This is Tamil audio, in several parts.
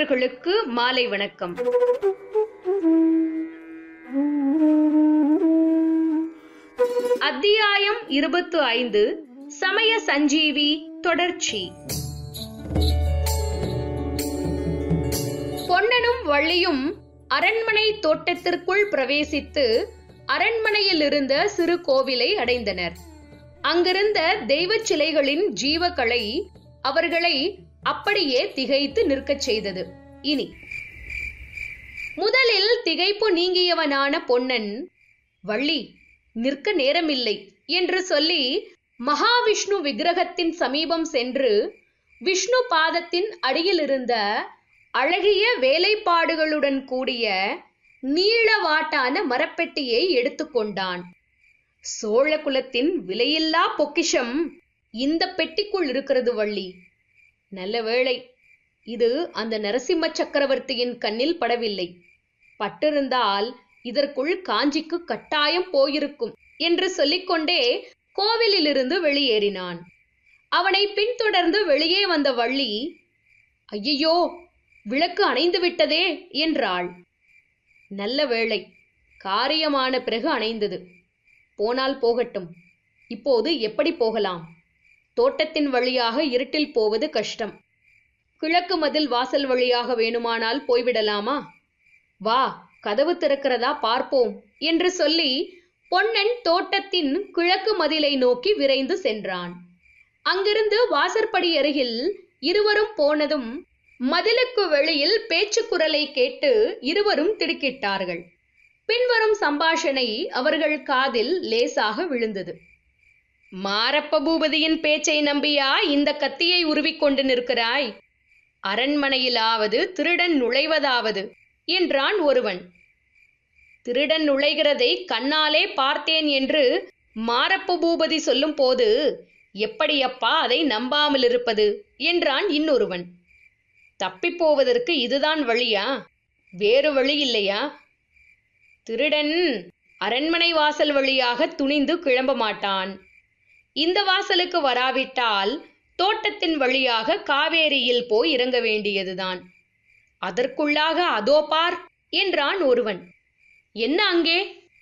நேயர்களுக்கு மாலை வணக்கம் அத்தியாயம் இருபத்து ஐந்து சமய சஞ்சீவி தொடர்ச்சி பொன்னனும் வள்ளியும் அரண்மனை தோட்டத்திற்குள் பிரவேசித்து அரண்மனையில் இருந்த சிறு கோவிலை அடைந்தனர் அங்கிருந்த தெய்வச் சிலைகளின் ஜீவக்கலை அவர்களை அப்படியே திகைத்து நிற்கச் செய்தது இனி முதலில் திகைப்பு நீங்கியவனான பொன்னன் வள்ளி நிற்க நேரமில்லை என்று சொல்லி மகாவிஷ்ணு விக்கிரகத்தின் சமீபம் சென்று விஷ்ணு பாதத்தின் அடியில் இருந்த அழகிய வேலைப்பாடுகளுடன் கூடிய நீளவாட்டான மரப்பெட்டியை எடுத்துக்கொண்டான் சோழ குலத்தின் விலையில்லா பொக்கிஷம் இந்த பெட்டிக்குள் இருக்கிறது வள்ளி நல்ல வேளை இது அந்த நரசிம்ம சக்கரவர்த்தியின் கண்ணில் படவில்லை பட்டிருந்தால் இதற்குள் காஞ்சிக்கு கட்டாயம் போயிருக்கும் என்று சொல்லிக்கொண்டே கோவிலிலிருந்து வெளியேறினான் அவனை பின்தொடர்ந்து வெளியே வந்த வள்ளி ஐயையோ விளக்கு அணைந்து விட்டதே என்றாள் நல்ல வேளை காரியமான பிறகு அணைந்தது போனால் போகட்டும் இப்போது எப்படி போகலாம் தோட்டத்தின் வழியாக இருட்டில் போவது கஷ்டம் கிழக்கு மதில் வாசல் வழியாக வேணுமானால் போய்விடலாமா வா கதவு திறக்கிறதா பார்ப்போம் என்று சொல்லி பொன்னன் தோட்டத்தின் கிழக்கு மதிலை நோக்கி விரைந்து சென்றான் அங்கிருந்து வாசற்படி அருகில் இருவரும் போனதும் மதிலுக்கு வெளியில் பேச்சு குரலை கேட்டு இருவரும் திடுக்கிட்டார்கள் பின்வரும் சம்பாஷணை அவர்கள் காதில் லேசாக விழுந்தது மாரப்ப பூபதியின் பேச்சை நம்பியா இந்த கத்தியை உருவிக்கொண்டு நிற்கிறாய் அரண்மனையிலாவது திருடன் நுழைவதாவது என்றான் ஒருவன் திருடன் நுழைகிறதை கண்ணாலே பார்த்தேன் என்று மாரப்ப பூபதி சொல்லும் போது எப்படியப்பா அதை நம்பாமல் இருப்பது என்றான் இன்னொருவன் தப்பிப்போவதற்கு இதுதான் வழியா வேறு வழி இல்லையா திருடன் அரண்மனை வாசல் வழியாக துணிந்து கிளம்ப மாட்டான் இந்த வாசலுக்கு வராவிட்டால் தோட்டத்தின் வழியாக காவேரியில் போய் இறங்க வேண்டியதுதான் அதற்குள்ளாக அதோ பார் என்றான் ஒருவன் என்ன அங்கே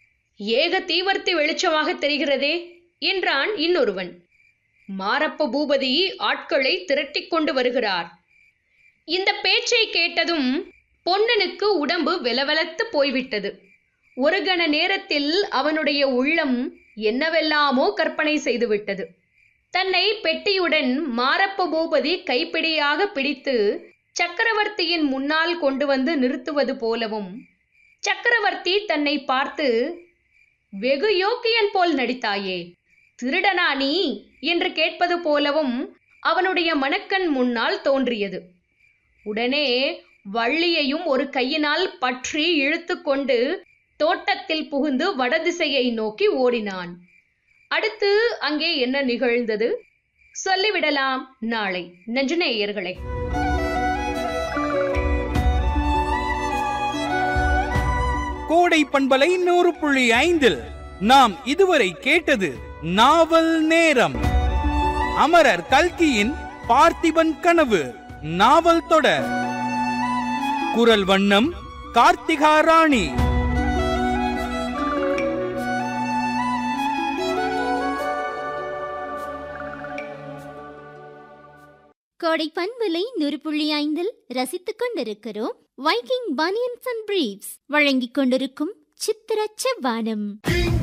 ஏக தீவர்த்தி வெளிச்சமாக தெரிகிறதே என்றான் இன்னொருவன் மாரப்ப பூபதி ஆட்களை திரட்டிக் கொண்டு வருகிறார் இந்த பேச்சை கேட்டதும் பொன்னனுக்கு உடம்பு வெலவெலத்து போய்விட்டது ஒரு கண நேரத்தில் அவனுடைய உள்ளம் என்னவெல்லாமோ கற்பனை செய்துவிட்டது தன்னை பெட்டியுடன் மாரப்ப பூபதி கைப்பிடியாக பிடித்து சக்கரவர்த்தியின் முன்னால் கொண்டு வந்து நிறுத்துவது போலவும் சக்கரவர்த்தி தன்னை பார்த்து வெகு யோக்கியன் போல் நடித்தாயே திருடனா நீ என்று கேட்பது போலவும் அவனுடைய மனக்கண் முன்னால் தோன்றியது உடனே வள்ளியையும் ஒரு கையினால் பற்றி இழுத்து கொண்டு தோட்டத்தில் புகுந்து வடதிசையை நோக்கி ஓடினான் அடுத்து அங்கே என்ன நிகழ்ந்தது சொல்லிவிடலாம் நாளை நஞ்சுநேயர்களே கோடை பண்பலை நூறு புள்ளி ஐந்தில் நாம் இதுவரை கேட்டது நாவல் நேரம் அமரர் கல்கியின் பார்த்திபன் கனவு நாவல் தொடர் குரல் வண்ணம் கார்த்திகா ராணி கோடை பண்பலை நூறு புள்ளி ஐந்தில் ரசித்துக் கொண்டிருக்கிறோம் வைக்கிங் பனியன்ஸ் அண்ட் பிரீவ்ஸ் வழங்கிக் கொண்டிருக்கும் சித்திர செவ்வானம்